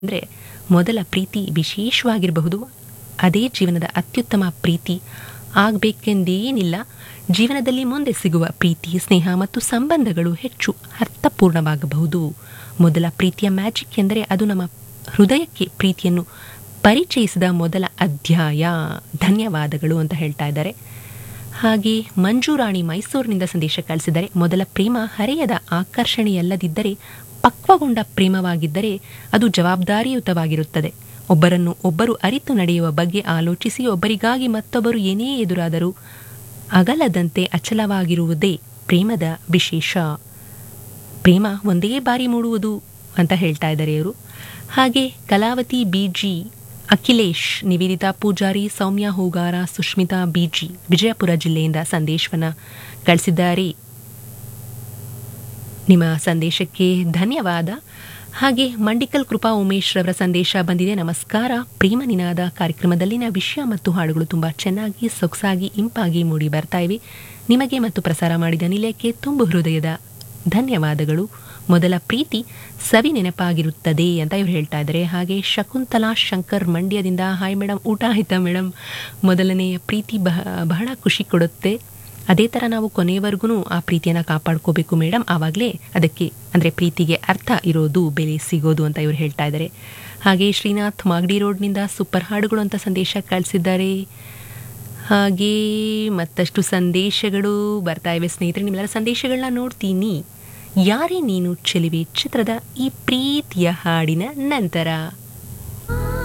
ಅಂದರೆ ಮೊದಲ ಪ್ರೀತಿ ವಿಶೇಷವಾಗಿರಬಹುದು ಅದೇ ಜೀವನದ ಅತ್ಯುತ್ತಮ ಪ್ರೀತಿ ಆಗಬೇಕೆಂದೇನಿಲ್ಲ ಜೀವನದಲ್ಲಿ ಮುಂದೆ ಸಿಗುವ ಪ್ರೀತಿ ಸ್ನೇಹ ಮತ್ತು ಸಂಬಂಧಗಳು ಹೆಚ್ಚು ಅರ್ಥಪೂರ್ಣವಾಗಬಹುದು ಮೊದಲ ಪ್ರೀತಿಯ ಮ್ಯಾಜಿಕ್ ಎಂದರೆ ಅದು ನಮ್ಮ ಹೃದಯಕ್ಕೆ ಪ್ರೀತಿಯನ್ನು ಪರಿಚಯಿಸಿದ ಮೊದಲ ಅಧ್ಯಾಯ ಧನ್ಯವಾದಗಳು ಅಂತ ಹೇಳ್ತಾ ಇದ್ದಾರೆ ಹಾಗೆ ಮಂಜುರಾಣಿ ಮೈಸೂರಿನಿಂದ ಸಂದೇಶ ಕಳಿಸಿದರೆ ಮೊದಲ ಪ್ರೇಮ ಹರೆಯದ ಆಕರ್ಷಣೆಯಲ್ಲದಿದ್ದರೆ ಪಕ್ವಗೊಂಡ ಪ್ರೇಮವಾಗಿದ್ದರೆ ಅದು ಜವಾಬ್ದಾರಿಯುತವಾಗಿರುತ್ತದೆ ಒಬ್ಬರನ್ನು ಒಬ್ಬರು ಅರಿತು ನಡೆಯುವ ಬಗ್ಗೆ ಆಲೋಚಿಸಿ ಒಬ್ಬರಿಗಾಗಿ ಮತ್ತೊಬ್ಬರು ಏನೇ ಎದುರಾದರೂ ಅಗಲದಂತೆ ಅಚಲವಾಗಿರುವುದೇ ಪ್ರೇಮದ ವಿಶೇಷ ಪ್ರೇಮ ಒಂದೇ ಬಾರಿ ಮೂಡುವುದು ಅಂತ ಹೇಳ್ತಾ ಇದ್ದಾರೆ ಇವರು ಹಾಗೆ ಕಲಾವತಿ ಬಿಜಿ ಅಖಿಲೇಶ್ ನಿವೇದಿತಾ ಪೂಜಾರಿ ಸೌಮ್ಯ ಹೂಗಾರ ಸುಷ್ಮಿತಾ ಬಿಜಿ ವಿಜಯಪುರ ಜಿಲ್ಲೆಯಿಂದ ಸಂದೇಶವನ್ನು ಕಳಿಸಿದ್ದಾರೆ ನಿಮ್ಮ ಸಂದೇಶಕ್ಕೆ ಧನ್ಯವಾದ ಹಾಗೆ ಮಂಡಿಕಲ್ ಕೃಪಾ ಉಮೇಶ್ ರವರ ಸಂದೇಶ ಬಂದಿದೆ ನಮಸ್ಕಾರ ಪ್ರೇಮ ನಿನಾದ ಕಾರ್ಯಕ್ರಮದಲ್ಲಿನ ವಿಷಯ ಮತ್ತು ಹಾಡುಗಳು ತುಂಬ ಚೆನ್ನಾಗಿ ಸೊಗಸಾಗಿ ಇಂಪಾಗಿ ಮೂಡಿ ಬರ್ತಾ ಇವೆ ನಿಮಗೆ ಮತ್ತು ಪ್ರಸಾರ ಮಾಡಿದ ನಿಲಯಕ್ಕೆ ತುಂಬು ಹೃದಯದ ಧನ್ಯವಾದಗಳು ಮೊದಲ ಪ್ರೀತಿ ಸವಿ ನೆನಪಾಗಿರುತ್ತದೆ ಅಂತ ಇವ್ರು ಹೇಳ್ತಾ ಇದ್ದಾರೆ ಹಾಗೆ ಶಕುಂತಲಾ ಶಂಕರ್ ಮಂಡ್ಯದಿಂದ ಹಾಯ್ ಮೇಡಮ್ ಊಟ ಆಯ್ತಾ ಮೇಡಮ್ ಮೊದಲನೆಯ ಪ್ರೀತಿ ಬಹ ಬಹಳ ಖುಷಿ ಕೊಡುತ್ತೆ ಅದೇ ಥರ ನಾವು ಕೊನೆಯವರೆಗೂ ಆ ಪ್ರೀತಿಯನ್ನು ಕಾಪಾಡ್ಕೋಬೇಕು ಮೇಡಮ್ ಆವಾಗಲೇ ಅದಕ್ಕೆ ಅಂದರೆ ಪ್ರೀತಿಗೆ ಅರ್ಥ ಇರೋದು ಬೆಲೆ ಸಿಗೋದು ಅಂತ ಇವ್ರು ಹೇಳ್ತಾ ಇದ್ದಾರೆ ಹಾಗೆ ಶ್ರೀನಾಥ್ ಮಾಗಡಿ ರೋಡ್ನಿಂದ ಸೂಪರ್ ಹಾಡುಗಳು ಅಂತ ಸಂದೇಶ ಕಳಿಸಿದ್ದಾರೆ ಹಾಗೆ ಮತ್ತಷ್ಟು ಸಂದೇಶಗಳು ಬರ್ತಾ ಇವೆ ಸ್ನೇಹಿತರೆ ನಿಮ್ಮೆಲ್ಲರ ಸಂದೇಶಗಳನ್ನ ನೋಡ್ತೀನಿ ಯಾರೇ ನೀನು ಚೆಲುವೆ ಚಿತ್ರದ ಈ ಪ್ರೀತಿಯ ಹಾಡಿನ ನಂತರ